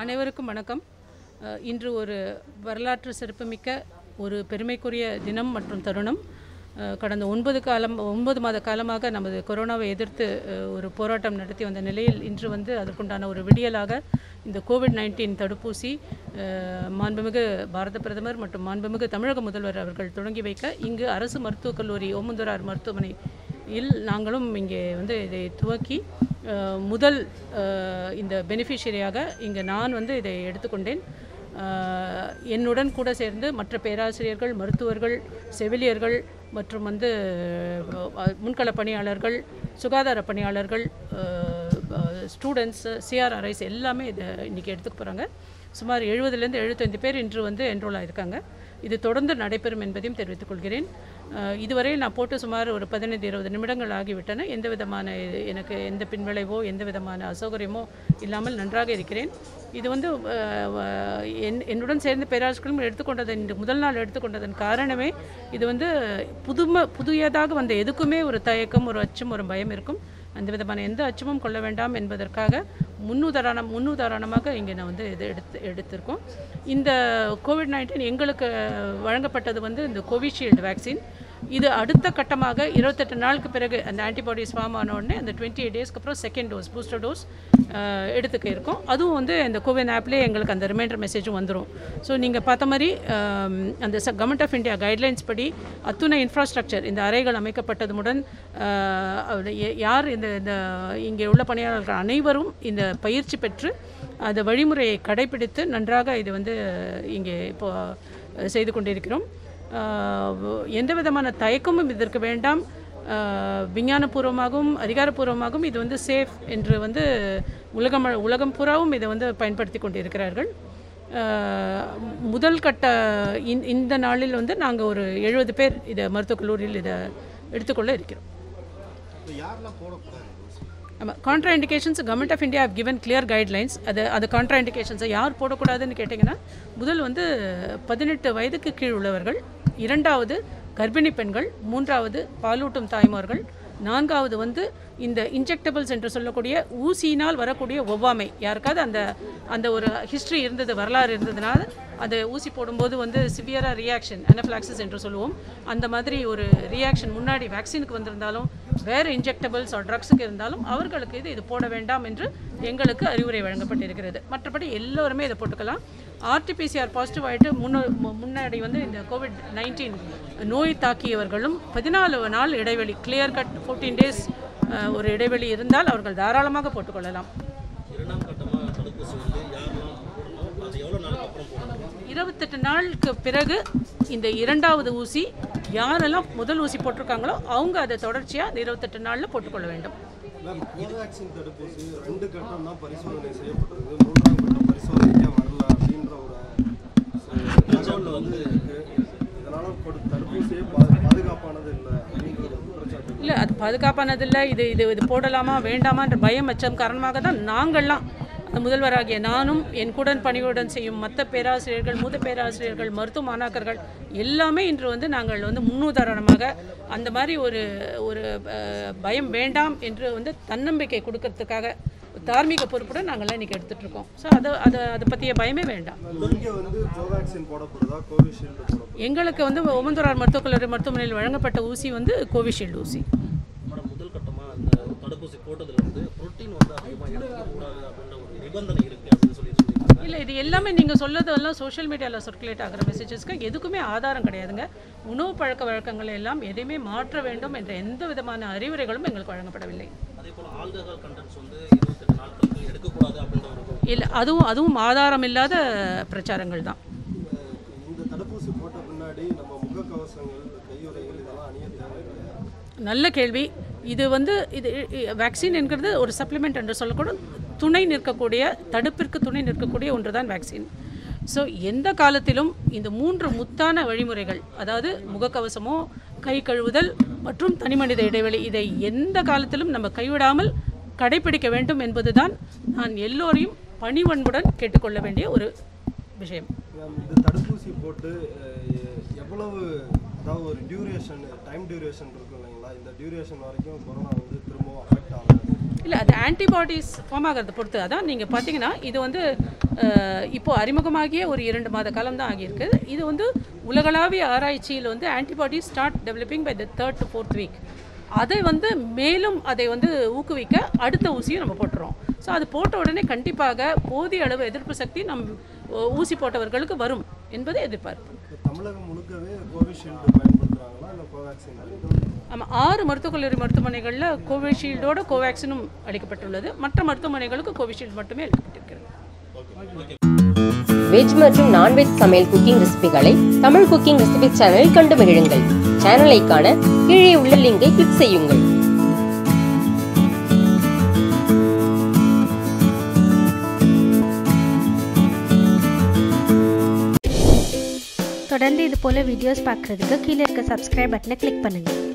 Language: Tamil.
அனைவருக்கும் வணக்கம் அஹ், இன்று ஒரு வரலாற்று சிறப்புமிக்க ஒரு பெருமைக்குரிய தினம் மற்றும் தருணம் அஹ், கடந்த ஒன்பது காலம் ஒன்பது மாத காலமாக நமது கொரோனாவை எதிர்த்து அஹ், ஒரு போராட்டம் நடத்தி வந்த நிலையில் இன்று வந்து அதற்குண்டான ஒரு விடியலாக இந்த கோவிட் நைன்டீன் தடுப்பூசி அஹ், மாண்புமிகு பாரத பிரதமர் மற்றும் மாண்புமிகு தமிழக முதல்வர் அவர்கள் தொடங்கி வைக்க இங்கு அரசு மருத்துவக் கல்லூரி ஓமந்தூரார் மருத்துவமனை இல் நாங்களும் இங்கே வந்து இதை துவக்கி அஹ், முதல் அஹ், இந்த பெனிஃபிஷரியாக இங்கே நான் வந்து இதை எடுத்துக்கொண்டேன் அஹ், என்னுடன் கூட சேர்ந்து மற்ற பேராசிரியர்கள் மருத்துவர்கள் செவிலியர்கள் மற்றும் வந்து அஹ், முன்கள பணியாளர்கள் சுகாதார பணியாளர்கள் ஸ்டூடெண்ட்ஸ் சிஆர்ஆர்ஐஸ் எல்லாமே இதை இன்றைக்கி எடுத்துக்க போகிறாங்க சுமார் எழுபதுலேருந்து எழுபத்தைந்து பேர் இன்று வந்து என்ரோல் ஆயிருக்காங்க இது தொடர்ந்து நடைபெறும் என்பதையும் தெரிவித்துக் கொள்கிறேன் அஹ், இதுவரை நான் போட்டு சுமார் ஒரு பதினைந்து இருபது நிமிடங்கள் ஆகிவிட்டன எந்த விதமான இது- எனக்கு எந்த பின்விளைவோ எந்த விதமான அசௌகரியமோ இல்லாமல் நன்றாக இருக்கிறேன் இது வந்து அஹ், அஹ், என் என்னுடன் சேர்ந்து பேராசிரியர்களும் எடுத்துக்கொண்டதன் இந்த முதல் நாள் எடுத்துக்கொண்டதன் காரணமே இது வந்து புதுமை புதியதாக வந்த எதுக்குமே ஒரு தயக்கம் ஒரு அச்சம் ஒரு பயம் இருக்கும் அந்த விதமான எந்த அச்சமும் கொள்ள வேண்டாம் என்பதற்காக முன்னுதாரணம் முன்னுதாரணமாக இங்கே நான் வந்து இது எடுத்து எடுத்திருக்கோம் இந்த கோவிட் நைன்டீன் எங்களுக்கு வழங்கப்பட்டது வந்து இந்த கோவிஷீல்டு வேக்சின் இது அடுத்த கட்டமாக இருபத்தெட்டு நாளுக்கு பிறகு அந்த ஆன்டிபாடிஸ் ஃபார்ம் ஆன உடனே அந்த டுவெண்ட்டி எயிட் டேஸ்க்கு அப்புறம் செகண்ட் டோஸ் பூஸ்டர் டோஸ் எடுத்துக்க இருக்கோம் அதுவும் வந்து இந்த கோவின் ஆப்லேயே எங்களுக்கு அந்த ரிமைண்டர் மெசேஜும் வந்துடும் ஸோ நீங்கள் பார்த்த மாதிரி ஆம், அந்த கவர்மெண்ட் ஆஃப் இந்தியா கைட்லைன்ஸ் படி அத்துணை இன்ஃப்ராஸ்ட்ரக்சர் இந்த அறைகள் அமைக்கப்பட்டதுடன் ஆஹ், அவரு ய- யார் இந்த இந்த இங்கே உள்ள பணியாளர்கள் அனைவரும் இந்த பயிற்சி பெற்று அந்த வழிமுறையை கடைபிடித்து நன்றாக இது வந்து இங்கே இப்போ செய்து கொண்டிருக்கிறோம் ஆஹ், எந்த விதமான தயக்கமும் இதற்கு வேண்டாம் ஆஹ், விஞ்ஞானபூர்வமாகவும் அதிகாரப்பூர்வமாகவும் இது வந்து சேஃப் என்று வந்து உலகம் உலகம் பூராவும் இதை வந்து பயன்படுத்தி கொண்டிருக்கிறார்கள் ஆஹ், முதல் கட்ட இந்த இந்த நாளில் வந்து நாங்கள் ஒரு எழுபது பேர் இதை மருத்துவக் கல்லூரியில் இதை எடுத்துக்கொள்ள இருக்கிறோம் யாரெல்லாம் போடக்கூடாது ஆமாம் contraindications government of India given clear guidelines அது அது கான்ட்ரா இண்டிகேஷன்ஸை யார் போடக்கூடாதுன்னு கேட்டிங்கன்னா முதல் வந்து பதினெட்டு வயதுக்கு கீழ் உள்ளவர்கள் இரண்டாவது கர்ப்பிணி பெண்கள் மூன்றாவது பாலூட்டும் தாய்மார்கள் நான்காவது வந்து இந்த இன்ஜெக்டபிள்ஸ் என்று சொல்லக்கூடிய ஊசியினால் வரக்கூடிய ஒவ்வாமை யாருக்காவது அந்த அந்த ஒரு ஹிஸ்ட்ரி இருந்தது வரலாறு இருந்ததுனால அது ஊசி போடும்போது வந்து சிவியராக ரியாக்ஷன் அனஃபிளாக்சிஸ் என்று சொல்லுவோம் அந்த மாதிரி ஒரு ரியாக்ஷன் முன்னாடி வேக்சினுக்கு வந்திருந்தாலும் வேறு இன்ஜெக்டபிள்ஸ் ஆர் ட்ரக்ஸுக்கு இருந்தாலும் அவர்களுக்கு இது இது போட வேண்டாம் என்று எங்களுக்கு அறிவுரை வழங்கப்பட்டிருக்கிறது மற்றபடி எல்லோருமே இதை போட்டுக்கலாம் ஆர்டிபிசிஆர் பாசிட்டிவ் ஆகிட்டு முன்ன மு- முன்னாடி வந்து இந்த கோவிட் நைன்டீன் நோய் தாக்கியவர்களும் பதினாலு நாள் இடைவெளி கிளியர் கட் ஃபோர்டீன் டேஸ் ஒரு இடைவெளி இருந்தால் அவர்கள் தாராளமாக போட்டுக்கொள்ளலாம் இரண்டாம் கட்டமாக தடுப்பூசி வந்து யாரெல்லாம் போடணும் அது எவ்வளோ நாளுக்கு அப்புறம் போடணும் இருபத்தெட்டு நாளுக்கு பிறகு இந்த இரண்டாவது ஊசி யாரெல்லாம் முதல் ஊசி போட்டிருக்காங்களோ அவங்க அதை தொடர்ச்சியாக அந்த இருபத்தெட்டு நாளில் போட்டுக்கொள்ள வேண்டும் மேம் கோவேக்சின் தடுப்பூசி ரெண்டு கட்டம் தான் பரிசோதனை செய்யப்பட்டிருக்கு மூன்றாம் கட்டம் பரிசோதனைக்கே வரல அப்படின்ற ஒரு அஹ், தகவல் வந்து இருக்கு இதனால கொடு- தடுப்பூசியே பா- பாதுகாப்பானது இல்லை அப்படிங்கிற ஒரு குற்றச்சாட்டு இல்லை அது பாதுகாப்பானதில்லை இது இது இது போடலாமா வேண்டாமான்ற பயம் அச்சம் காரணமாக தான் நாங்கள்லாம் அந்த முதல்வராகிய நானும் என் கூடன் பணியுடன் செய்யும் மற்ற பேராசிரியர்கள் மூத்த பேராசிரியர்கள் மருத்துவ மாணாக்கர்கள் எல்லாமே இன்று வந்து நாங்கள் வந்து முன்னுதாரணமாக அந்த மாதிரி ஒரு ஒரு அஹ், பயம் வேண்டாம் என்று வந்து தன்னம்பிக்கை கொடுக்கறதுக்காக தார்மீக பொறுப்புடன் நாங்கள்லாம் இன்றைக்கி எடுத்துகிட்டு இருக்கோம் ஸோ அதை அதை அதை பற்றிய பயமே வேண்டாம் இங்கே வந்து கோவேக்சின் போடப்படுதா கோவிஷீல்டு போடப்படுதா எங்களுக்கு வந்து ஓமந்தூரார் மருத்துவக் கல்லூரி மருத்துவமனையில் வழங்கப்பட்ட ஊசி வந்து கோவிஷீல்டு ஊசி மேடம் முதல் கட்டமாக அந்த தடுப்பூசி போட்டதுல வந்து புரோட்டீன் வந்து அதிகமாக எடுக்கக்கூடாது அப்படின்ற ஒரு நிபந்தனை இருக்குது அப்படின்னு சொல்லி சொல்லியிருக்காங்க இல்லை இது எல்லாமே நீங்கள் சொல்லதெல்லாம் சோஷியல் மீடியாவில் சர்க்குலேட் ஆகிற மெசேஜஸ்க்கு எதுக்குமே ஆதாரம் கிடையாதுங்க உணவு பழக்க வழக்கங்களை எல்லாம் எதையுமே மாற்ற வேண்டும் என்ற எந்த விதமான அறிவுரைகளும் எங்களுக்கு வழங்கப்படவில்லை அதே போல் ஆல்கஹால் கண்டென்ட்ஸ் வந்து இருபத்தெட்டு நாட்களுக்கு எடுக்கக்கூடாது அப்படின்ற ஒரு இல்லை அதுவும் அதுவும் ஆதாரம் இல்லாத பிரச்சாரங்கள் தான் அஹ், இந்த தடுப்பூசி போட்ட பின்னாடி நம்ம முகக்கவசங்கள் கையுறைகள் இதெல்லாம் அணிய தேவையில்லையா நல்ல கேள்வி இது வந்து இது வேக்சின் என்கிறது ஒரு சப்ளிமெண்ட் என்று சொல்லக்கூட துணை நிற்கக்கூடிய தடுப்பிற்கு துணை நிற்கக்கூடிய ஒன்று தான் வேக்சின் ஸோ எந்த காலத்திலும் இந்த மூன்று முத்தான வழிமுறைகள் அதாவது முகக்கவசமோ கை கழுவுதல் மற்றும் தனிமனித இடைவெளி இதை எந்த காலத்திலும் நம்ம கைவிடாமல் கடைபிடிக்க வேண்டும் என்பதுதான் நான் எல்லோரையும் பணிவன்புடன் கேட்டுக்கொள்ள வேண்டிய ஒரு விஷயம் மேம், இந்த தடுப்பூசி போட்டு அஹ், எவ்வளவு அதாவது ஒரு டியூரேஷன் டைம் டியூரேஷன் இருக்கும் இல்லைங்களா இந்த டியூரேஷன் வரைக்கும் கொரோனா வந்து திரும்பவும் அஃபெக்ட் ஆகாது இல்லை அது ஆன்டிபாடிஸ் ஃபார்ம் ஆகிறத பொறுத்து அதான் நீங்கள் பார்த்தீங்கன்னா இது வந்து அஹ், இப்போ அறிமுகமாகிய ஒரு இரண்டு மாத காலம் தான் ஆகியிருக்கு இது வந்து உலகளாவிய ஆராய்ச்சியில் வந்து antibody start developing by the third to fourth week அதை வந்து மேலும் அதை வந்து ஊக்குவிக்க அடுத்த ஊசியும் நம்ம போட்டுறோம் ஸோ அது போட்ட உடனே கண்டிப்பாக போதிய அளவு எதிர்ப்பு சக்தி நம் ஊ- ஊசி போட்டவர்களுக்கு வரும் என்பது எதிர்பார்ப்பு இப்ப தமிழகம் முழுக்கவே கோவிஷீல்டு பயன்படுத்துறாங்களா இல்லை கோவேக்சின் ஆமாம் ஆறு மருத்துவக் கல்லூரி மருத்துவமனைகளில் கோவிஷீல்டோட கோவேக்சினும் அளிக்கப்பட்டுள்ளது மற்ற மருத்துவமனைகளுக்கு கோவிஷீல்டு மட்டுமே அளிக்கப்பட்டிருக்கிறது வெஜ் மற்றும் நான்வெஜ் சமையல் குக்கிங் ரெசிபிகளை தமிழ் குக்கிங் ரெசிபி சேனலில் கண்டு மகிழுங்கள் சேனலை காண கீழே உள்ள லிங்கை கிளிக் செய்யுங்கள் தொடர்ந்து இது போல் வீடியோஸ் பார்க்குறதுக்கு கீழே இருக்க சப்ஸ்கிரைப் பட்டனை கிளிக் பண்ணுங்கள்